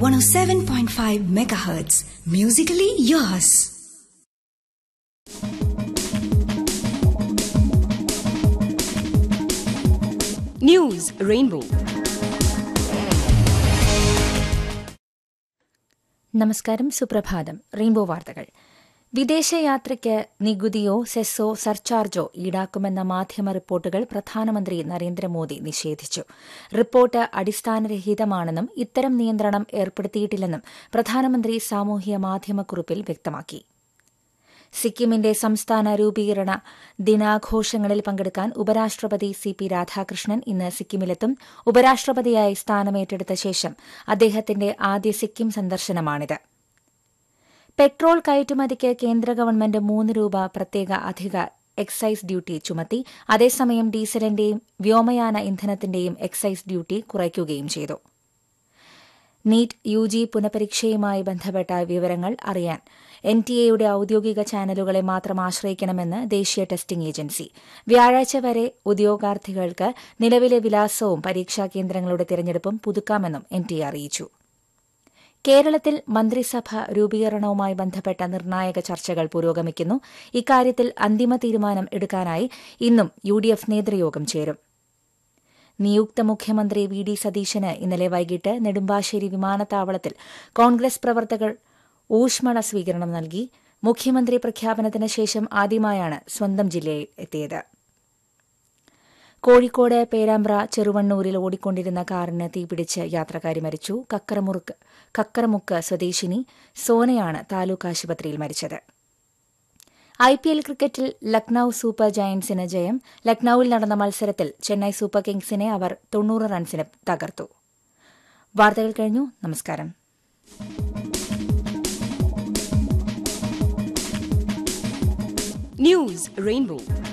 107.5 megahertz. Musically yours. News Rainbow. നമസ്കാരം സുപ്രഭാതം rainbow വാർത്തകൾ വിദേശയാത്രയ്ക്ക് നികുതിയോ സെസ്സോ സർചാർജോ ഈടാക്കുമെന്ന മാധ്യമ റിപ്പോർട്ടുകൾ പ്രധാനമന്ത്രി നരേന്ദ്രമോദി നിഷേധിച്ചു റിപ്പോർട്ട് അടിസ്ഥാനരഹിതമാണെന്നും ഇത്തരം നിയന്ത്രണം ഏർപ്പെടുത്തിയിട്ടില്ലെന്നും പ്രധാനമന്ത്രി സാമൂഹ്യ മാധ്യമക്കുറിപ്പിൽ വ്യക്തമാക്കി സിക്കിമിന്റെ സംസ്ഥാന രൂപീകരണ ദിനാഘോഷങ്ങളിൽ പങ്കെടുക്കാൻ ഉപരാഷ്ട്രപതി സി പി രാധാകൃഷ്ണൻ ഇന്ന് സിക്കിമിലെത്തും ഉപരാഷ്ട്രപതിയായി സ്ഥാനമേറ്റെടുത്ത ശേഷം അദ്ദേഹത്തിന്റെ ആദ്യ സിക്കിം സന്ദർശനമാണിത് പെട്രോൾ കയറ്റുമതിക്ക് കേന്ദ്ര ഗവൺമെന്റ് മൂന്ന് രൂപ പ്രത്യേക അധിക എക്സൈസ് ഡ്യൂട്ടി ചുമത്തി അതേസമയം ഡീസലിന്റെയും വ്യോമയാന ഇന്ധനത്തിന്റെയും എക്സൈസ് ഡ്യൂട്ടി കുറയ്ക്കുകയും ചെയ്തു നീറ്റ് യു ജി പുനഃപരീക്ഷയുമായി ബന്ധപ്പെട്ട വിവരങ്ങൾ അറിയാൻ എൻ ടി എയുടെ ഔദ്യോഗിക ചാനലുകളെ മാത്രം ആശ്രയിക്കണമെന്ന് ദേശീയ ടെസ്റ്റിംഗ് ഏജൻസി വ്യാഴാഴ്ച വരെ ഉദ്യോഗാർത്ഥികൾക്ക് നിലവിലെ വിലാസവും പരീക്ഷാ കേന്ദ്രങ്ങളുടെ തിരഞ്ഞെടുപ്പും പുതുക്കാമെന്നും എൻ ടി എ അറിയിച്ചു കേരളത്തിൽ മന്ത്രിസഭ രൂപീകരണവുമായി ബന്ധപ്പെട്ട നിർണായക ചർച്ചകൾ പുരോഗമിക്കുന്നു ഇക്കാര്യത്തിൽ അന്തിമ തീരുമാനം എടുക്കാനായി ഇന്നും യു ഡി എഫ് നേതൃയോഗം ചേരും നിയുക്ത മുഖ്യമന്ത്രി വി ഡി സതീശന് ഇന്നലെ വൈകിട്ട് നെടുമ്പാശ്ശേരി വിമാനത്താവളത്തിൽ കോൺഗ്രസ് പ്രവർത്തകർ ഊഷ്മള സ്വീകരണം നൽകി മുഖ്യമന്ത്രി പ്രഖ്യാപനത്തിന് ശേഷം ആദ്യമായാണ് സ്വന്തം ജില്ലയിൽ എത്തിയത് കോഴിക്കോട് പേരാമ്പ്ര ചെറുവണ്ണൂരിൽ ഓടിക്കൊണ്ടിരുന്ന കാറിന് തീപിടിച്ച് യാത്രക്കാരി മരിച്ചു കക്കറമുറുക്ക് കക്കറമുക്ക് സ്വദേശിനി സോനയാണ് താലൂക്ക് ആശുപത്രിയിൽ മരിച്ചത് ഐ പി എൽ ക്രിക്കറ്റിൽ ലക്നൌ സൂപ്പർ ജയന്റ്സിന് ജയം ലക്നൌവിൽ നടന്ന മത്സരത്തിൽ ചെന്നൈ സൂപ്പർ കിങ്സിനെ അവർ തൊണ്ണൂറ് റൺസിന് തകർത്തു വാർത്തകൾ കഴിഞ്ഞു നമസ്കാരം News Rainbow.